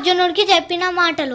అర్జునుడికి చెప్పిన మాటలు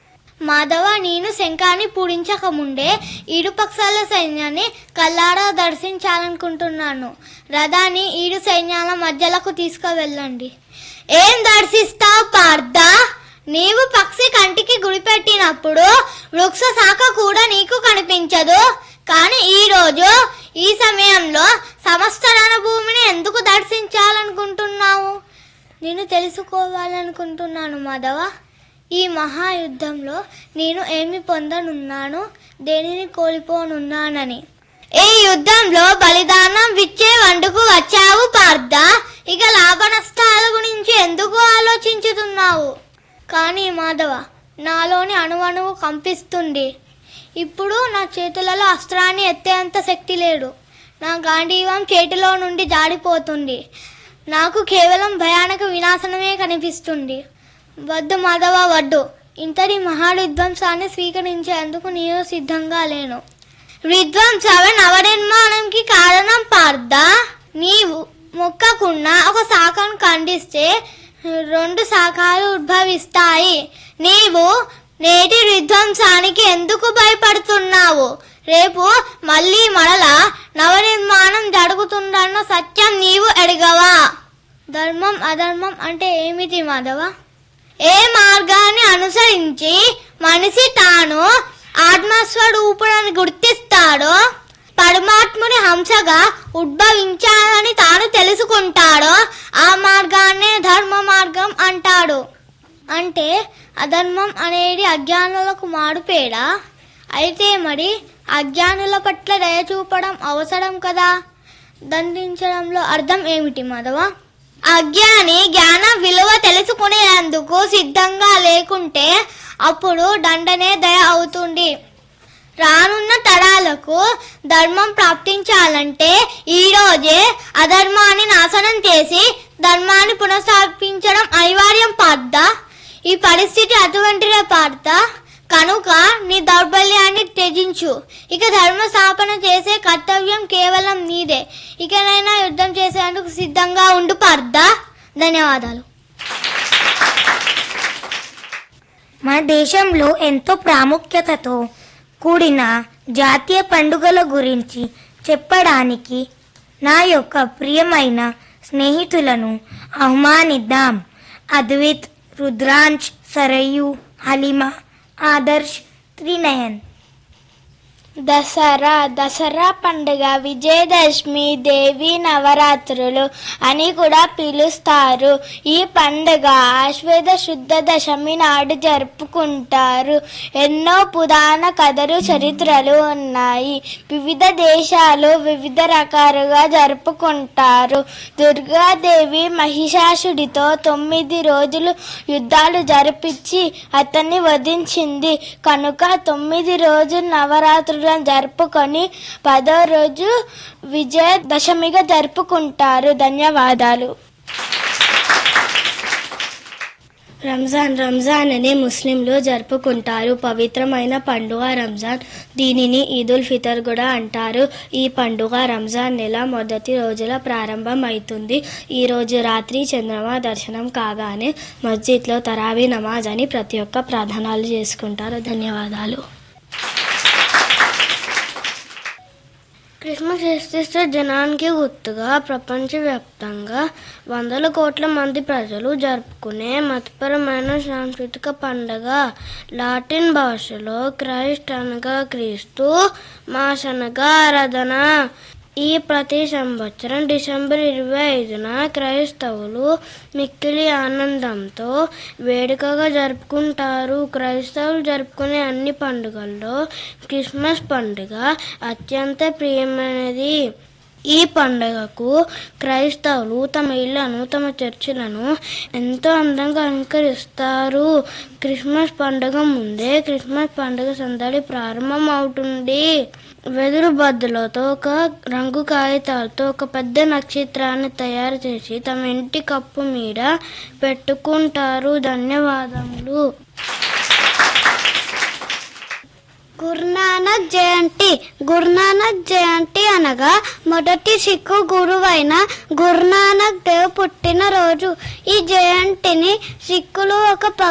మాధవ నేను శంఖాన్ని పూరించక ముందే ఈడుపక్షాల సైన్యాన్ని కల్లారా దర్శించాలనుకుంటున్నాను రథాన్ని ఈడు సైన్యాల మధ్యలకు తీసుకువెళ్ళండి ఏం దర్శిస్తావు పార్థ నీవు పక్షి కంటికి గురిపెట్టినప్పుడు వృక్ష శాఖ కూడా నీకు కనిపించదు కానీ ఈ రోజు ఈ సమయంలో సమస్త రణభూమిని ఎందుకు దర్శించాలనుకుంటున్నావు నేను తెలుసుకోవాలనుకుంటున్నాను మాధవ ఈ మహాయుద్ధంలో నేను ఏమి పొందనున్నాను దేనిని కోల్పోనున్నానని ఈ యుద్ధంలో బలిదానం విచ్చే వండుకు వచ్చావు పార్థ ఇక లాభ నష్టాల గురించి ఎందుకు ఆలోచించుతున్నావు కానీ మాధవ నాలోని అణువణువు కంపిస్తుంది ఇప్పుడు నా చేతులలో అస్త్రాన్ని ఎత్తేంత శక్తి లేడు నా గాంధీవం చేతిలో నుండి జారిపోతుంది నాకు కేవలం భయానక వినాశనమే కనిపిస్తుంది వద్దు మాధవ వద్దు ఇంతటి మహావిధ్వంసాన్ని స్వీకరించేందుకు నేను సిద్ధంగా లేను విధ్వంసవ నవనిర్మాణంకి కారణం పార్థ నీవు మొక్కకుండా ఒక శాఖను ఖండిస్తే రెండు శాఖలు ఉద్భవిస్తాయి నీవు నేటి విధ్వంసానికి ఎందుకు భయపడుతున్నావు రేపు మళ్ళీ మరలా నవనిర్మాణం జరుగుతుందన్న సత్యం నీవు ఎడగవా ధర్మం అధర్మం అంటే ఏమిటి మాధవ ఏ మార్గాన్ని అనుసరించి మనిషి తాను ఆత్మస్వరూపుడని గుర్తిస్తాడో పరమాత్ముని హంసగా ఉద్భవించాలని తాను తెలుసుకుంటాడో ఆ మార్గాన్నే ధర్మ మార్గం అంటాడు అంటే అధర్మం అనేది అజ్ఞానులకు మారుపేడా అయితే మరి అజ్ఞానుల పట్ల దయ చూపడం అవసరం కదా దండించడంలో అర్థం ఏమిటి మాధవ అజ్ఞాని జ్ఞాన విలువ తెలుసుకునేందుకు సిద్ధంగా లేకుంటే అప్పుడు దండనే దయ అవుతుంది రానున్న తరాలకు ధర్మం ప్రాప్తించాలంటే ఈ రోజే అధర్మాన్ని నాశనం చేసి ధర్మాన్ని పునఃస్థాపించడం అనివార్యం పార్థ ఈ పరిస్థితి అటువంటిదే పార్థ కనుక నీ దౌర్బల్యాన్ని త్యజించు ఇక ధర్మ స్థాపన చేసే కర్తవ్యం కేవలం నీదే ఇకనైనా యుద్ధం చేసేందుకు సిద్ధంగా ఉండు పార్థ ధన్యవాదాలు మన దేశంలో ఎంతో ప్రాముఖ్యతతో కూడిన జాతీయ పండుగల గురించి చెప్పడానికి నా యొక్క ప్రియమైన స్నేహితులను ఆహ్వానిద్దాం అద్విత్ రుద్రాంశ్ సరయు హలిమ ఆదర్శ్ త్రినయన్ దసరా దసరా పండుగ విజయదశమి దేవి నవరాత్రులు అని కూడా పిలుస్తారు ఈ పండుగ ఆశ్వేద శుద్ధ దశమి నాడు జరుపుకుంటారు ఎన్నో పురాణ కథలు చరిత్రలు ఉన్నాయి వివిధ దేశాలు వివిధ రకాలుగా జరుపుకుంటారు దుర్గాదేవి మహిషాసుడితో తొమ్మిది రోజులు యుద్ధాలు జరిపించి అతన్ని వధించింది కనుక తొమ్మిది రోజులు నవరాత్రులను జరుపుకొని పదో రోజు విజయదశమిగా జరుపుకుంటారు ధన్యవాదాలు రంజాన్ రంజాన్ అని ముస్లింలు జరుపుకుంటారు పవిత్రమైన పండుగ రంజాన్ దీనిని ఈదుల్ ఫితర్ కూడా అంటారు ఈ పండుగ రంజాన్ నెల మొదటి రోజుల ప్రారంభం అవుతుంది ఈ రోజు రాత్రి చంద్రమా దర్శనం కాగానే మస్జిద్లో తరావీ నమాజ్ అని ప్రతి ఒక్క ప్రార్థనలు చేసుకుంటారు ధన్యవాదాలు క్రిస్మస్ క్రిస్టిస్ట్ జనానికి గుర్తుగా ప్రపంచవ్యాప్తంగా వందల కోట్ల మంది ప్రజలు జరుపుకునే మతపరమైన సాంస్కృతిక పండగ లాటిన్ భాషలో క్రైస్ట్ అనగా క్రీస్తు మాస్ అనగా ఆరాధన ఈ ప్రతి సంవత్సరం డిసెంబర్ ఇరవై ఐదున క్రైస్తవులు మిక్కిలి ఆనందంతో వేడుకగా జరుపుకుంటారు క్రైస్తవులు జరుపుకునే అన్ని పండుగల్లో క్రిస్మస్ పండుగ అత్యంత ప్రియమైనది ఈ పండుగకు క్రైస్తవులు తమ ఇళ్లను తమ చర్చిలను ఎంతో అందంగా అలంకరిస్తారు క్రిస్మస్ పండుగ ముందే క్రిస్మస్ పండుగ సందడి ప్రారంభం అవుతుంది వెదురు బద్దలతో ఒక రంగు కాగితాలతో ఒక పెద్ద నక్షత్రాన్ని తయారు చేసి తమ ఇంటి కప్పు మీద పెట్టుకుంటారు ధన్యవాదములు గురునానక్ జయంతి గురునానక్ జయంతి అనగా మొదటి సిక్కు గురువైన గురునానక్ దేవ్ పుట్టినరోజు ఈ జయంతిని సిక్కులు ఒక